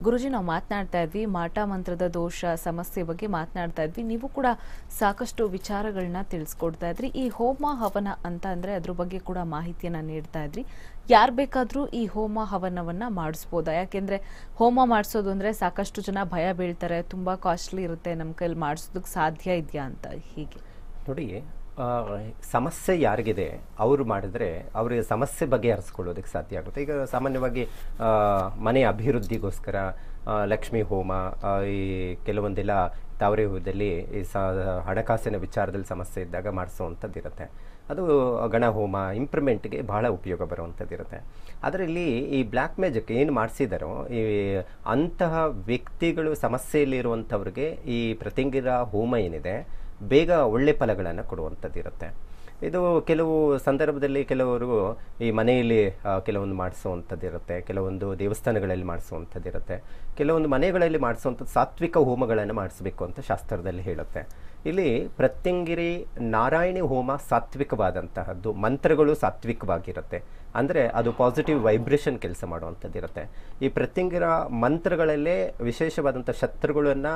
ಗುರುಜಿ ನಾವು ಮಾತನಾಡ್ತಾ ಇದ್ವಿ ಮಾಟ ಮಂತ್ರದ ದೋಷ ಸಮಸ್ಯೆ ಬಗ್ಗೆ ಮಾತನಾಡ್ತಾ ಇದ್ವಿ ನೀವು ಕೂಡ ಸಾಕಷ್ಟು ವಿಚಾರಗಳನ್ನ ತಿಳಿಸ್ಕೊಡ್ತಾ ಇದ್ರಿ ಈ ಹೋಮ ಹವನ ಅಂತ ಅಂದ್ರೆ ಅದ್ರ ಬಗ್ಗೆ ಕೂಡ ಮಾಹಿತಿಯನ್ನ ನೀಡ್ತಾ ಇದ್ರಿ ಯಾರು ಬೇಕಾದ್ರೂ ಈ ಹೋಮ ಹವನವನ್ನ ಮಾಡಿಸ್ಬೋದಾ ಯಾಕೆಂದ್ರೆ ಹೋಮ ಮಾಡಿಸೋದು ಅಂದ್ರೆ ಸಾಕಷ್ಟು ಜನ ಭಯ ಬೀಳ್ತಾರೆ ತುಂಬಾ ಕಾಸ್ಟ್ಲಿ ಇರುತ್ತೆ ನಮ್ಮ ಕೈಲಿ ಮಾಡಿಸೋದಕ್ಕೆ ಸಾಧ್ಯ ಇದೆಯಾ ಅಂತ ಹೀಗೆ ನೋಡಿ ಆ, ಸಮಸ್ಯೆ ಯಾರಿಗಿದೆ ಅವರು ಮಾಡಿದ್ರೆ ಅವರಿಗೆ ಸಮಸ್ಯೆ ಬಗೆಹರಿಸ್ಕೊಳ್ಳೋದಕ್ಕೆ ಸಾಧ್ಯ ಆಗುತ್ತೆ ಈಗ ಸಾಮಾನ್ಯವಾಗಿ ಆ, ಮನೆ ಅಭಿವೃದ್ಧಿಗೋಸ್ಕರ ಆ, ಲಕ್ಷ್ಮೀ ಹೋಮ ಆ, ಈ ಕೆಲವೊಂದೆಲ್ಲ ತಾವರೆ ಹೂದಲ್ಲಿ ಈ ಸ ಹಣಕಾಸಿನ ವಿಚಾರದಲ್ಲಿ ಸಮಸ್ಯೆ ಇದ್ದಾಗ ಮಾಡಿಸುವಂಥದ್ದು ಇರುತ್ತೆ ಅದು ಗಣ ಹೋಮ ಇಂಪ್ರೂವ್ಮೆಂಟ್ಗೆ ಬಹಳ ಉಪಯೋಗ ಬರುವಂಥದ್ದು ಇರುತ್ತೆ ಅದರಲ್ಲಿ ಈ ಬ್ಲ್ಯಾಕ್ ಮ್ಯಾಜಿಕ್ ಏನು ಮಾಡಿಸಿದಾರೋ ಈ ಅಂತಹ ವ್ಯಕ್ತಿಗಳು ಸಮಸ್ಯೆಯಲ್ಲಿರುವಂಥವ್ರಿಗೆ ಈ ಪ್ರತಿಂಗಿರ ಹೋಮ ಏನಿದೆ ಬೇಗ ಒಳ್ಳೆ ಫಲಗಳನ್ನು ಕೊಡುವಂಥದ್ದು ಇರುತ್ತೆ ಇದು ಕೆಲವು ಸಂದರ್ಭದಲ್ಲಿ ಕೆಲವರು ಈ ಮನೆಯಲ್ಲಿ ಆ, ಕೆಲವೊಂದು ಮಾಡಿಸುವಂಥದ್ದು ಇರುತ್ತೆ ಕೆಲವೊಂದು ದೇವಸ್ಥಾನಗಳಲ್ಲಿ ಮಾಡಿಸುವಂಥದ್ದು ಇರುತ್ತೆ ಕೆಲವೊಂದು ಮನೆಗಳಲ್ಲಿ ಮಾಡಿಸುವಂಥದ್ದು ಸಾತ್ವಿಕ ಹೋಮಗಳನ್ನು ಮಾಡಿಸಬೇಕು ಅಂತ ಶಾಸ್ತ್ರದಲ್ಲಿ ಹೇಳುತ್ತೆ ಇಲ್ಲಿ ಪ್ರತ್ಯಂಗಿರಿ ನಾರಾಯಣಿ ಹೋಮ ಸಾತ್ವಿಕವಾದಂತಹದ್ದು ಮಂತ್ರಗಳು ಸಾತ್ವಿಕವಾಗಿರುತ್ತೆ ಅಂದರೆ ಅದು ಪಾಸಿಟಿವ್ ವೈಬ್ರೇಷನ್ ಕೆಲಸ ಮಾಡುವಂಥದ್ದು ಇರುತ್ತೆ ಈ ಪ್ರತ್ಯಂಗಿರ ಮಂತ್ರಗಳಲ್ಲೇ ವಿಶೇಷವಾದಂಥ ಶತ್ರುಗಳನ್ನು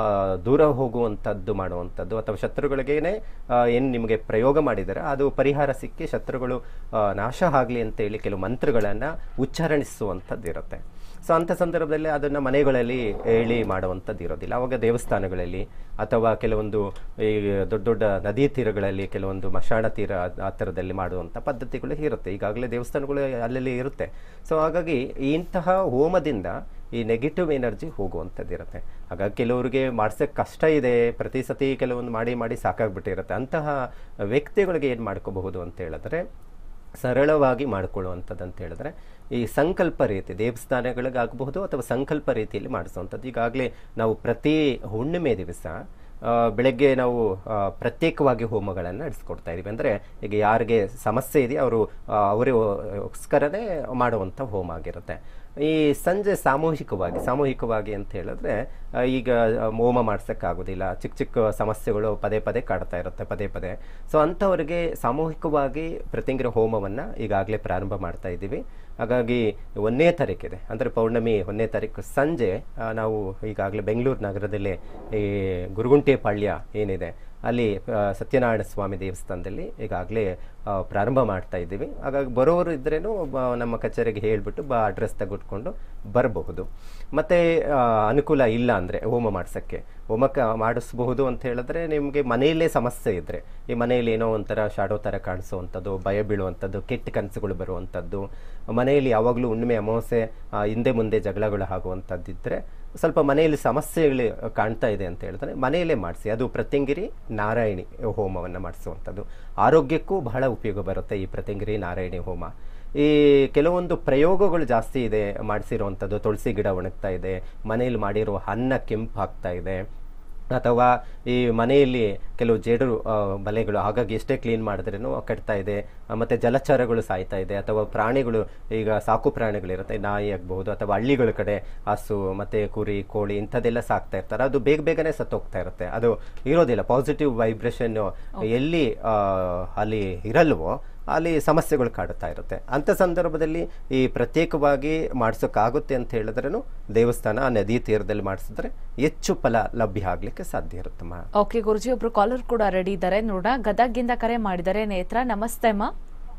ದೂರ ಹೋಗುವಂಥದ್ದು ಮಾಡುವಂಥದ್ದು ಅಥವಾ ಶತ್ರುಗಳಿಗೇನೆ ಏನು ನಿಮಗೆ ಪ್ರಯೋಗ ಮಾಡಿದರೆ ಅದು ಪರಿಹಾರ ಸಿಕ್ಕಿ ಶತ್ರುಗಳು ಆ, ನಾಶ ಆಗಲಿ ಅಂತೇಳಿ ಕೆಲವು ಮಂತ್ರಗಳನ್ನು ಉಚ್ಚಾರಣಿಸುವಂಥದ್ದು ಇರುತ್ತೆ ಸೊ ಅಂಥ ಸಂದರ್ಭದಲ್ಲಿ ಅದನ್ನು ಮನೆಗಳಲ್ಲಿ ಹೇಳಿ ಮಾಡುವಂಥದ್ದು ಇರೋದಿಲ್ಲ ಅವಾಗ ದೇವಸ್ಥಾನಗಳಲ್ಲಿ ಅಥವಾ ಕೆಲವೊಂದು ಈ ದೊಡ್ಡ ದೊಡ್ಡ ನದಿ ತೀರಗಳಲ್ಲಿ ಕೆಲವೊಂದು ಮಶಾಣ ತೀರ ಆ- ಆ ಥರದಲ್ಲಿ ಮಾಡುವಂಥ ಪದ್ಧತಿಗಳು ಇರುತ್ತೆ ಈಗಾಗಲೇ ದೇವಸ್ಥಾನಗಳು ಅಲ್ಲಲ್ಲಿ ಇರುತ್ತೆ ಸೊ ಹಾಗಾಗಿ ಇಂತಹ ಹೋಮದಿಂದ ಈ ನೆಗೆಟಿವ್ ಎನರ್ಜಿ ಹೋಗುವಂಥದ್ದು ಇರುತ್ತೆ ಹಾಗಾಗಿ ಕೆಲವರಿಗೆ ಮಾಡ್ಸೋಕ್ಕೆ ಕಷ್ಟ ಇದೆ ಪ್ರತಿ ಸತಿ ಕೆಲವೊಂದು ಮಾಡಿ ಮಾಡಿ ಸಾಕಾಗ್ಬಿಟ್ಟಿರುತ್ತೆ ಅಂತಹ ವ್ಯಕ್ತಿಗಳಿಗೆ ಏನು ಮಾಡ್ಕೋಬಹುದು ಅಂತ ಹೇಳಿದ್ರೆ ಸರಳವಾಗಿ ಮಾಡಿಕೊಳ್ಳುವಂಥದ್ದು ಅಂತ ಹೇಳಿದ್ರೆ ಈ ಸಂಕಲ್ಪ ರೀತಿ ದೇವಸ್ಥಾನಗಳಿಗಾಗಬಹುದು ಅಥವಾ ಸಂಕಲ್ಪ ರೀತಿಯಲ್ಲಿ ಮಾಡಿಸುವಂಥದ್ದು ಈಗಾಗಲೇ ನಾವು ಪ್ರತಿ ಹುಣ್ಣಿಮೆ ದಿವಸ ಆ, ಬೆಳಗ್ಗೆ ನಾವು ಆ, ಪ್ರತ್ಯೇಕವಾಗಿ ಹೋಮಗಳನ್ನು ನಡೆಸ್ಕೊಡ್ತಾ ಇದೀವಿ ಅಂದರೆ ಈಗ ಯಾರಿಗೆ ಸಮಸ್ಯೆ ಇದೆಯೋ ಅವರು ಅವರಿಗೋಸ್ಕರನೇ ಮಾಡುವಂಥ ಹೋಮ ಆಗಿರುತ್ತೆ ಈ ಸಂಜೆ ಸಾಮೂಹಿಕವಾಗಿ ಸಾಮೂಹಿಕವಾಗಿ ಅಂತ ಹೇಳಿದ್ರೆ ಆ, ಈಗ ಆ, ಹೋಮ ಮಾಡ್ಸೋಕ್ಕಾಗೋದಿಲ್ಲ ಚಿಕ್ಕ ಚಿಕ್ಕ ಸಮಸ್ಯೆಗಳು ಪದೇ ಪದೇ ಕಾಡ್ತಾ ಇರುತ್ತೆ ಪದೇ ಪದೇ ಸೊ ಅಂಥವ್ರಿಗೆ ಸಾಮೂಹಿಕವಾಗಿ ಪ್ರತಿಂಗಿರ ಹೋಮವನ್ನು ಈಗಾಗಲೇ ಪ್ರಾರಂಭ ಮಾಡ್ತಾ ಇದ್ದೀವಿ ಹಾಗಾಗಿ ಒಂದನೇ ತಾರೀಕಿದೆ ಅಂದರೆ ಪೌರ್ಣಮಿ ಒಂದನೇ ತಾರೀಕು ಸಂಜೆ ಆ, ನಾವು ಈಗಾಗಲೇ ಬೆಂಗಳೂರು ನಗರದಲ್ಲಿ ಈ ಗುರುಗುಂಟೆಪಾಳ್ಯ ಏನಿದೆ ಅಲ್ಲಿ ಆ, ಸತ್ಯನಾರಾಯಣ ಸ್ವಾಮಿ ದೇವಸ್ಥಾನದಲ್ಲಿ ಈಗಾಗಲೇ ಆ, ಪ್ರಾರಂಭ ಮಾಡ್ತಾ ಇದ್ದೀವಿ ಹಾಗಾಗಿ ಬರೋರು ಇದ್ರೇನು ಬ- ನಮ್ಮ ಕಚೇರಿಗೆ ಹೇಳಿಬಿಟ್ಟು ಬ ಅಡ್ರೆಸ್ ತೆಗೆದುಕೊಂಡು ಬರಬಹುದು ಮತ್ತು ಅನುಕೂಲ ಇಲ್ಲ ಅಂದರೆ ಹೋಮ ಮಾಡ್ಸೋಕ್ಕೆ ಹೋಮಕ್ಕೆ ಮಾಡಿಸ್ಬಹುದು ಅಂತ ಹೇಳಿದ್ರೆ ನಿಮಗೆ ಮನೆಯಲ್ಲೇ ಸಮಸ್ಯೆ ಇದ್ದರೆ ಈ ಮನೆಯಲ್ಲಿ ಏನೋ ಒಂಥರ ಶಾಡೋ ಥರ ಕಾಣಿಸುವಂಥದ್ದು ಭಯ ಬೀಳುವಂಥದ್ದು ಕೆಟ್ಟ ಕನಸುಗಳು ಬರುವಂಥದ್ದು ಮನೆಯಲ್ಲಿ ಯಾವಾಗಲೂ ಹುಣ್ಣಿಮೆ ಅಮಾವಾಸ್ಯೆ ಆ, ಹಿಂದೆ ಮುಂದೆ ಜಗಳಗಳು ಆಗುವಂಥದ್ದಿದ್ದರೆ ಸ್ವಲ್ಪ ಮನೆಯಲ್ಲಿ ಸಮಸ್ಯೆಗಳು ಕಾಣ್ತಾ ಇದೆ ಅಂತ ಹೇಳಿದ್ರೆ ಮನೆಯಲ್ಲೇ ಮಾಡಿಸಿ ಅದು ಪ್ರತ್ಯಂಗಿರಿ ನಾರಾಯಣಿ ಹೋಮವನ್ನು ಮಾಡಿಸುವಂಥದ್ದು ಆರೋಗ್ಯಕ್ಕೂ ಬಹಳ ಉಪಯೋಗ ಬರುತ್ತೆ ಈ ಪ್ರತ್ಯಂಗಿರಿ ನಾರಾಯಣಿ ಹೋಮ ಈ ಕೆಲವೊಂದು ಪ್ರಯೋಗಗಳು ಜಾಸ್ತಿ ಇದೆ ಮಾಡಿಸಿರುವಂಥದ್ದು ತುಳಸಿ ಗಿಡ ಒಣಗ್ತಾ ಇದೆ ಮನೆಯಲ್ಲಿ ಮಾಡಿರುವ ಅನ್ನ ಕೆಂಪು ಆಗ್ತಾ ಇದೆ ಅಥವಾ ಈ ಮನೆಯಲ್ಲಿ ಕೆಲವು ಜೇಡು ಆ, ಬಲೆಗಳು ಹಾಗಾಗಿ ಎಷ್ಟೇ ಕ್ಲೀನ್ ಮಾಡಿದ್ರೂ ಕಟ್ತಾ ಇದೆ ಆ, ಮತ್ತೆ ಜಲಚರಗಳು ಸಾಯ್ತಾ ಇದೆ ಅಥವಾ ಪ್ರಾಣಿಗಳು ಈಗ ಸಾಕು ಪ್ರಾಣಿಗಳಿರುತ್ತೆ ನಾಯಿ ಆಗ್ಬಹುದು ಅಥವಾ ಹಳ್ಳಿಗಳ ಕಡೆ ಹಸು ಮತ್ತೆ ಕುರಿ ಕೋಳಿ ಇಂಥದ್ದೆಲ್ಲ ಸಾಕ್ತಾ ಇರ್ತಾರೆ ಅದು ಬೇಗ ಬೇಗನೆ ಸತ್ತೋಗ್ತಾ ಇರುತ್ತೆ ಅದು ಇರೋದಿಲ್ಲ ಪಾಸಿಟಿವ್ ವೈಬ್ರೇಷನ್ ಎಲ್ಲಿ ಆ, ಅಲ್ಲಿ ಇರಲ್ವೋ ಅಲ್ಲಿ ಸಮಸ್ಯೆಗಳು ಕಾಡುತ್ತಾ ಇರುತ್ತೆ ಅಂಥ ಸಂದರ್ಭದಲ್ಲಿ ಈ ಪ್ರತ್ಯೇಕವಾಗಿ ಮಾಡಿಸೋಕ್ಕಾಗುತ್ತೆ ಅಂತ ಹೇಳಿದ್ರೂ ದೇವಸ್ಥಾನ ಆ ನದಿ ತೀರದಲ್ಲಿ ಮಾಡಿಸಿದ್ರೆ ಹೆಚ್ಚು ಫಲ ಲಭ್ಯ ಆಗ್ಲಿಕ್ಕೆ ಸಾಧ್ಯ ಇರುತ್ತಮ್ಮ ಓಕೆ ಗುರುಜಿ ಒಬ್ರು ಕಾಲರ್ ಕೂಡ ರೆಡಿ ಇದ್ದಾರೆ ನೋಡ ಗದಗಿಂದ ಕರೆ ಮಾಡಿದ್ದಾರೆ ನೇತ್ರ ನಮಸ್ತೆ ಅಮ್ಮ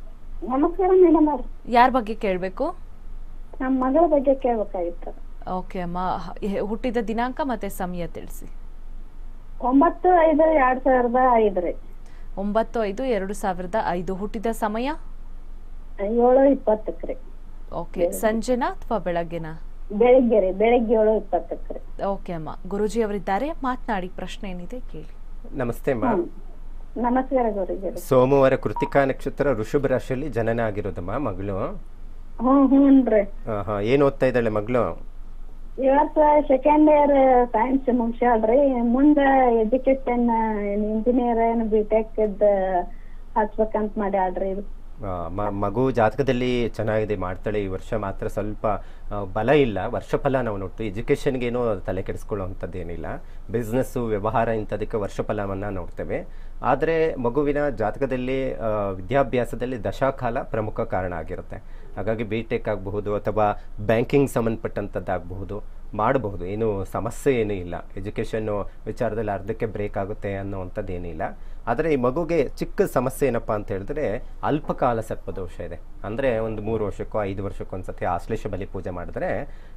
ನಮಸ್ಕಾರ ಮೇಡಮ್ ಅವ್ರ ಯಾರ ಬಗ್ಗೆ ಕೇಳಬೇಕು ನಮ್ಮ ಮಗಳ ಬಗ್ಗೆ ಕೇಳ್ಬೇಕಾಗಿತ್ತು ಓಕೆ ಅಮ್ಮ ಹ- ಎ- ಹುಟ್ಟಿದ ದಿನಾಂಕ ಮತ್ತೆ ಸಮಯ ತಿಳಿಸಿ ಒಂಬತ್ತು ಐದು ಎರಡ್ ಸಾವಿರದ ಐದು ರೀ ಒಂಬತ್ತು ಐದು ಎರಡು ಸಾವಿರದ ಐದು ಹುಟ್ಟಿದ ಸಮಯ ಏಳು ಇಪ್ಪತ್ತಕ್ಕೆ ರೀ ಓಕೆ ಸಂಜೆನಾ ಅಥವಾ ಬೆಳಗ್ಗೆನಾ ಬೆಳಿಗ್ಗೆ ರೀ ಬೆಳಿಗ್ಗೆ ಏಳು ಇಪ್ಪತ್ತಕ್ಕೆ ರೀ ಓಕೆ ಅಮ್ಮ ಗುರುಜಿ ಅವರಿದ್ದಾರೆ ಮಾತನಾಡಿ ಪ್ರಶ್ನೆ ಏನಿದೆ ಕೇಳಿ ನಮಸ್ತೆ ಅಮ್ಮ ನಮಸ್ಕಾರ ಗುರುಜಿ ಸೋಮವಾರ ಕೃತಿಕಾ ನಕ್ಷತ್ರ ಋಷಭ ರಾಶಿಯಲ್ಲಿ ಜನನ ಆಗಿರೋದಮ್ಮ ಮಗಳು ಹ್ಞೂ ಹ್ಞೂನ್ರಿ ಆ, ಹಾ ಏನು ಓದ್ತಾ ಇದ್ದಾಳೆ ಮಗಳು ಇವತ್ತು ಸೆಕೆಂಡ್ ಇಯರ್ ಸೈನ್ಸ್ ಮುಗ್ಸ್ಯಾಳ್ರಿ ಮುಂದ ಎಜುಕೇಶನ್ ಇಂಜಿನಿಯರ್ ಏನು ಬಿ ಟೆಕ್ ಇದ್ದ ಹಚ್ಬೇಕಂತ ಮಾಡ್ಯಾಳ್ರಿ ಆ, ಮ- ಮಗು ಜಾತಕದಲ್ಲಿ ಚೆನ್ನಾಗಿದೆ ಮಾಡ್ತಾಳೆ ಈ ವರ್ಷ ಮಾತ್ರ ಸ್ವಲ್ಪ ಆ, ಬಲ ಇಲ್ಲ ವರ್ಷ ಫಲ ನಾವು ನೋಡ್ತು ಎಜುಕೇಷನ್ಗೇನೋ ತಲೆ ಕೆಡಿಸ್ಕೊಳ್ಳುವಂಥದ್ದು ಏನಿಲ್ಲ ಬಿಸ್ನೆಸ್ಸು ವ್ಯವಹಾರ ಇಂಥದಕ್ಕೆ ವರ್ಷ ಫಲವನ್ನು ನೋಡ್ತೇವೆ ಆದರೆ ಮಗುವಿನ ಜಾತಕದಲ್ಲಿ ಆ, ವಿದ್ಯಾಭ್ಯಾಸದಲ್ಲಿ ದಶಾಕಾಲ ಪ್ರಮುಖ ಕಾರಣ ಆಗಿರುತ್ತೆ ಹಾಗಾಗಿ ಬಿ ಟೆಕ್ ಆಗಬಹುದು ಅಥವಾ ಬ್ಯಾಂಕಿಂಗ್ ಸಂಬಂಧಪಟ್ಟಂಥದ್ದಾಗಬಹುದು ಮಾಡಬಹುದು ಏನು ಸಮಸ್ಯೆ ಏನೂ ಇಲ್ಲ ಎಜುಕೇಷನ್ನು ವಿಚಾರದಲ್ಲಿ ಅರ್ಧಕ್ಕೆ ಬ್ರೇಕ್ ಆಗುತ್ತೆ ಅನ್ನೋವಂಥದ್ದು ಏನಿಲ್ಲ ಆದರೆ ಈ ಮಗುಗೆ ಚಿಕ್ಕ ಸಮಸ್ಯೆ ಏನಪ್ಪ ಅಂತ ಹೇಳಿದ್ರೆ ಅಲ್ಪಕಾಲ ಸರ್ಪದೋಷ ಇದೆ ಅಂದರೆ ಒಂದು ಮೂರು ವರ್ಷಕ್ಕೋ ಐದು ವರ್ಷಕ್ಕೋ ಒಂದ್ಸತಿ ಆಶ್ಲೇಷ ಬಲಿ ಪೂಜೆ ಮಾಡಿದ್ರೆ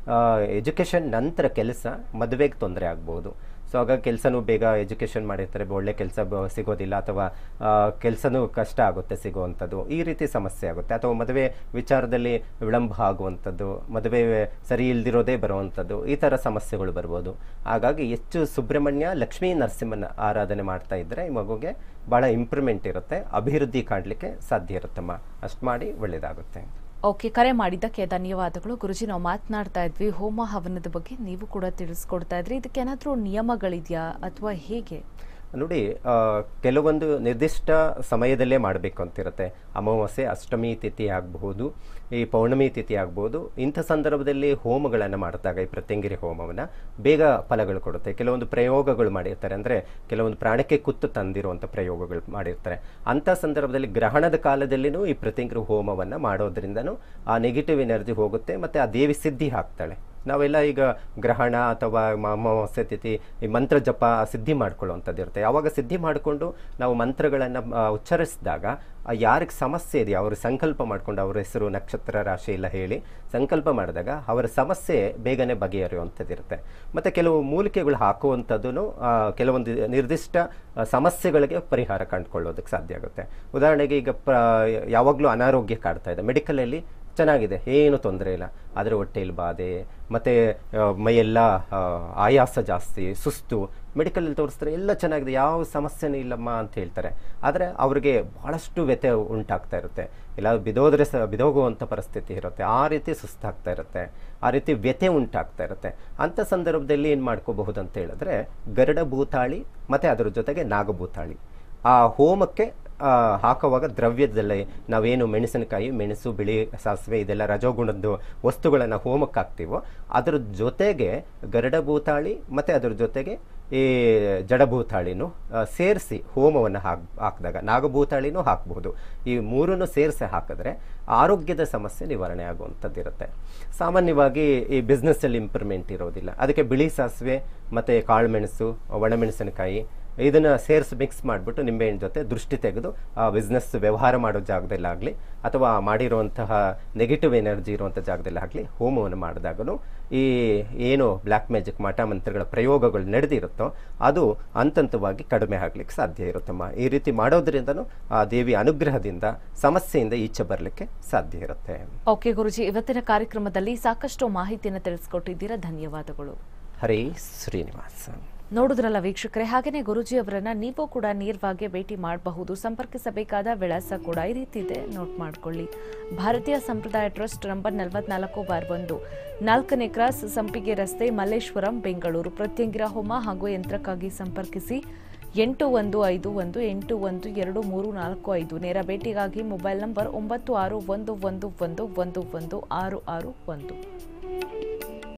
ಎಜುಕೇಷನ್ ನಂತರ ಕೆಲಸ ಮದುವೆಗೆ ತೊಂದರೆ ಆಗ್ಬೋದು ಸೊ ಆಗ ಕೆಲಸನೂ ಬೇಗ ಎಜುಕೇಷನ್ ಮಾಡಿರ್ತಾರೆ ಒಳ್ಳೆ ಕೆಲಸ ಸಿಗೋದಿಲ್ಲ ಅಥವಾ ಕೆಲಸನೂ ಕಷ್ಟ ಆಗುತ್ತೆ ಸಿಗುವಂಥದ್ದು ಈ ರೀತಿ ಸಮಸ್ಯೆ ಆಗುತ್ತೆ ಅಥವಾ ಮದುವೆ ವಿಚಾರದಲ್ಲಿ ವಿಳಂಬ ಆಗುವಂಥದ್ದು ಮದುವೆ ಸರಿ ಇಲ್ದಿರೋದೇ ಬರುವಂಥದ್ದು ಈ ಥರ ಸಮಸ್ಯೆಗಳು ಬರ್ಬೋದು ಹಾಗಾಗಿ ಹೆಚ್ಚು ಸುಬ್ರಹ್ಮಣ್ಯ ಲಕ್ಷ್ಮೀ ನರಸಿಂಹನ ಆರಾಧನೆ ಮಾಡ್ತಾ ಇದ್ದರೆ ಈ ಮಗುಗೆ ಭಾಳ ಇಂಪ್ರೂವ್ಮೆಂಟ್ ಇರುತ್ತೆ ಅಭಿವೃದ್ಧಿ ಕಾಣಲಿಕ್ಕೆ ಸಾಧ್ಯ ಇರುತ್ತಮ್ಮ ಅಷ್ಟು ಮಾಡಿ ಒಳ್ಳೆಯದಾಗುತ್ತೆ ಓಕೆ ಕರೆ ಮಾಡಿದ್ದಕ್ಕೆ ಧನ್ಯವಾದಗಳು ಗುರುಜಿ ನಾವು ಮಾತನಾಡ್ತಾ ಇದ್ವಿ ಹೋಮ ಹವನದ ಬಗ್ಗೆ ನೀವು ಕೂಡ ತಿಳಿಸ್ಕೊಡ್ತಾ ಇದ್ರಿ ಇದಕ್ಕೆ ಏನಾದರೂ ನಿಯಮಗಳಿದೆಯಾ ಅಥವಾ ಹೇಗೆ ನೋಡಿ ಆ, ಕೆಲವೊಂದು ನಿರ್ದಿಷ್ಟ ಸಮಯದಲ್ಲೇ ಮಾಡಬೇಕು ಅಂತಿರುತ್ತೆ ಅಮಾವಾಸ್ಯೆ ಅಷ್ಟಮಿ ತಿಥಿ ಆಗಬಹುದು ಈ ಪೌರ್ಣಮಿ ತಿಥಿ ಆಗ್ಬೋದು ಇಂಥ ಸಂದರ್ಭದಲ್ಲಿ ಹೋಮಗಳನ್ನು ಮಾಡಿದಾಗ ಈ ಪ್ರತ್ಯಂಗಿರಿ ಹೋಮವನ್ನು ಬೇಗ ಫಲಗಳು ಕೊಡುತ್ತೆ ಕೆಲವೊಂದು ಪ್ರಯೋಗಗಳು ಮಾಡಿರ್ತಾರೆ ಅಂದರೆ ಕೆಲವೊಂದು ಪ್ರಾಣಕ್ಕೆ ಕುತ್ತು ತಂದಿರುವಂಥ ಪ್ರಯೋಗಗಳು ಮಾಡಿರ್ತಾರೆ ಅಂಥ ಸಂದರ್ಭದಲ್ಲಿ ಗ್ರಹಣದ ಕಾಲದಲ್ಲಿನೂ ಈ ಪ್ರತ್ಯಂಗಿರಿ ಹೋಮವನ್ನು ಮಾಡೋದ್ರಿಂದನೂ ಆ ನೆಗೆಟಿವ್ ಎನರ್ಜಿ ಹೋಗುತ್ತೆ ಮತ್ತು ಆ ದೇವಿ ಸಿದ್ಧಿ ಆಗ್ತಾಳೆ ನಾವೆಲ್ಲ ಈಗ ಗ್ರಹಣ ಅಥವಾ ಮ- ಅಮಾವಾಸ್ಯೆ ತಿಥಿ ಈ ಮಂತ್ರ ಜಪ ಸಿದ್ಧಿ ಮಾಡ್ಕೊಳ್ಳುವಂಥದ್ದು ಇರುತ್ತೆ ಯಾವಾಗ ಸಿದ್ಧಿ ಮಾಡಿಕೊಂಡು ನಾವು ಮಂತ್ರಗಳನ್ನು ಉಚ್ಚರಿಸಿದಾಗ ಯಾರಿಗೆ ಸಮಸ್ಯೆ ಇದೆಯೋ ಅವರು ಸಂಕಲ್ಪ ಮಾಡ್ಕೊಂಡು ಅವ್ರ ಹೆಸರು ನಕ್ಷತ್ರ ರಾಶಿ ಎಲ್ಲ ಹೇಳಿ ಸಂಕಲ್ಪ ಮಾಡಿದಾಗ ಅವರ ಸಮಸ್ಯೆ ಬೇಗನೆ ಬಗೆಹರಿಯುವಂಥದ್ದು ಇರುತ್ತೆ ಮತ್ತು ಕೆಲವು ಮೂಲಿಕೆಗಳು ಹಾಕುವಂಥದ್ದು ಕೆಲವೊಂದು ನಿರ್ದಿಷ್ಟ ಆ, ಸಮಸ್ಯೆಗಳಿಗೆ ಪರಿಹಾರ ಕಂಡುಕೊಳ್ಳೋದಕ್ಕೆ ಸಾಧ್ಯ ಆಗುತ್ತೆ ಉದಾಹರಣೆಗೆ ಈಗ ಪ್ರ ಯಾವಾಗಲೂ ಅನಾರೋಗ್ಯ ಕಾಡ್ತಾ ಇದೆ ಮೆಡಿಕಲಲ್ಲಿ ಚೆನ್ನಾಗಿದೆ ಏನು ತೊಂದರೆ ಇಲ್ಲ ಆದರೆ ಹೊಟ್ಟೆಯಲ್ಲಿ ಬಾಧೆ ಮತ್ತು ಮೈಯೆಲ್ಲ ಆ, ಆಯಾಸ ಜಾಸ್ತಿ ಸುಸ್ತು ಮೆಡಿಕಲಲ್ಲಿ ತೋರಿಸ್ತಾರೆ ಎಲ್ಲ ಚೆನ್ನಾಗಿದೆ ಯಾವ ಸಮಸ್ಯೆನೂ ಇಲ್ಲಮ್ಮ ಅಂತ ಹೇಳ್ತಾರೆ ಆದರೆ ಅವರಿಗೆ ಭಾಳಷ್ಟು ವ್ಯಥೆ ಉಂಟಾಗ್ತಾ ಇರುತ್ತೆ ಇಲ್ಲ ಬಿದೋದ್ರೆ ಸ ಬಿದೋಗುವಂಥ ಪರಿಸ್ಥಿತಿ ಇರುತ್ತೆ ಆ ರೀತಿ ಸುಸ್ತಾಗ್ತಾ ಇರುತ್ತೆ ಆ ರೀತಿ ವ್ಯಥೆ ಉಂಟಾಗ್ತಾ ಇರುತ್ತೆ ಅಂಥ ಸಂದರ್ಭದಲ್ಲಿ ಏನು ಮಾಡ್ಕೋಬಹುದು ಅಂತ ಹೇಳಿದ್ರೆ ಗರುಡ ಭೂತಾಳಿ ಮತ್ತು ಅದರ ಜೊತೆಗೆ ನಾಗಭೂತಾಳಿ ಆ ಹೋಮಕ್ಕೆ ಆ, ಹಾಕುವಾಗ ದ್ರವ್ಯದಲ್ಲಿ ನಾವೇನು ಮೆಣಸಿನಕಾಯಿ ಮೆಣಸು ಬಿಳಿ ಸಾಸಿವೆ ಇದೆಲ್ಲ ರಜೋಗುಣದ್ದು ವಸ್ತುಗಳನ್ನು ಹೋಮಕ್ಕೆ ಹಾಕ್ತೀವೋ ಅದರ ಜೊತೆಗೆ ಗರುಡ ಭೂತಾಳಿ ಮತ್ತು ಅದರ ಜೊತೆಗೆ ಈ ಜಡಭೂತಾಳಿನೂ ಸೇರಿಸಿ ಹೋಮವನ್ನು ಹಾಕ್ ಹಾಕಿದಾಗ ನಾಗಭೂತಾಳಿನೂ ಹಾಕ್ಬೋದು ಈ ಮೂರನ್ನು ಸೇರಿಸಿ ಹಾಕಿದ್ರೆ ಆರೋಗ್ಯದ ಸಮಸ್ಯೆ ನಿವಾರಣೆ ಆಗುವಂಥದ್ದು ಇರುತ್ತೆ ಸಾಮಾನ್ಯವಾಗಿ ಈ ಬಿಸ್ನೆಸ್ಸಲ್ಲಿ ಇಂಪ್ರೂವ್ಮೆಂಟ್ ಇರೋದಿಲ್ಲ ಅದಕ್ಕೆ ಬಿಳಿ ಸಾಸಿವೆ ಮತ್ತು ಕಾಳುಮೆಣಸು ಒಣಮೆಣಸಿನಕಾಯಿ ಇದನ್ನು ಸೇರಿಸಿ ಮಿಕ್ಸ್ ಮಾಡಿಬಿಟ್ಟು ನಿಂಬೆಹಣ್ಣು ಜೊತೆ ದೃಷ್ಟಿ ತೆಗೆದು ಆ ಬಿಸ್ನೆಸ್ ವ್ಯವಹಾರ ಮಾಡೋ ಜಾಗದಲ್ಲಾಗಲಿ ಅಥವಾ ಮಾಡಿರುವಂತಹ ನೆಗೆಟಿವ್ ಎನರ್ಜಿ ಇರುವಂಥ ಜಾಗದಲ್ಲಾಗಲಿ ಹೋಮವನ್ನು ಮಾಡಿದಾಗಲೂ ಈ ಏನು ಬ್ಲ್ಯಾಕ್ ಮ್ಯಾಜಿಕ್ ಮಾಟ ಮಂತ್ರಗಳ ಪ್ರಯೋಗಗಳು ನಡೆದಿರುತ್ತೋ ಅದು ಹಂತಂತವಾಗಿ ಕಡಿಮೆ ಆಗಲಿಕ್ಕೆ ಸಾಧ್ಯ ಇರುತ್ತಮ್ಮ ಈ ರೀತಿ ಮಾಡೋದ್ರಿಂದನೂ ಆ ದೇವಿ ಅನುಗ್ರಹದಿಂದ ಸಮಸ್ಯೆಯಿಂದ ಈಚೆ ಬರಲಿಕ್ಕೆ ಸಾಧ್ಯ ಇರುತ್ತೆ ಓಕೆ ಗುರುಜಿ ಇವತ್ತಿನ ಕಾರ್ಯಕ್ರಮದಲ್ಲಿ ಸಾಕಷ್ಟು ಮಾಹಿತಿಯನ್ನು ತಿಳಿಸ್ಕೊಟ್ಟಿದ್ದೀರಾ ಧನ್ಯವಾದಗಳು ಹರೇ ಶ್ರೀನಿವಾಸ ನೋಡಿದ್ರಲ್ಲ ವೀಕ್ಷಕರೇ ಹಾಗೆಯೇ ಗುರುಜಿ ಅವರನ್ನ ನೀವು ಕೂಡ ನೇರವಾಗಿ ಭೇಟಿ ಮಾಡಬಹುದು ಸಂಪರ್ಕಿಸಬೇಕಾದ ವಿಳಾಸ ಕೂಡ ಈ ರೀತಿ ಇದೆ ನೋಟ್ ಮಾಡ್ಕೊಳ್ಳಿ ಭಾರತೀಯ ಸಂಪ್ರದಾಯ ಟ್ರಸ್ಟ್ ನಂಬರ್ ನಲವತ್ನಾಲ್ಕು ಬಾರ್ ಒಂದು ನಾಲ್ಕನೇ ಕ್ರಾಸ್ ಸಂಪಿಗೆ ರಸ್ತೆ ಮಲ್ಲೇಶ್ವರಂ ಬೆಂಗಳೂರು ಪ್ರತ್ಯಂಗಿರ ಹೋಮ ಹಾಗೂ ಯಂತ್ರಕ್ಕಾಗಿ ಸಂಪರ್ಕಿಸಿ ಎಂಟು ಒಂದು ಐದು ಒಂದು ಎಂಟು ಒಂದು ಎರಡು ಮೂರು ನಾಲ್ಕು ಐದು ನೇರ ಭೇಟಿಗಾಗಿ ಮೊಬೈಲ್ ನಂಬರ್ ಒಂಬತ್ತು ಆರು ಒಂದು ಒಂದು ಒಂದು ಒಂದು ಒಂದು ಆರು ಆರು ಒಂದು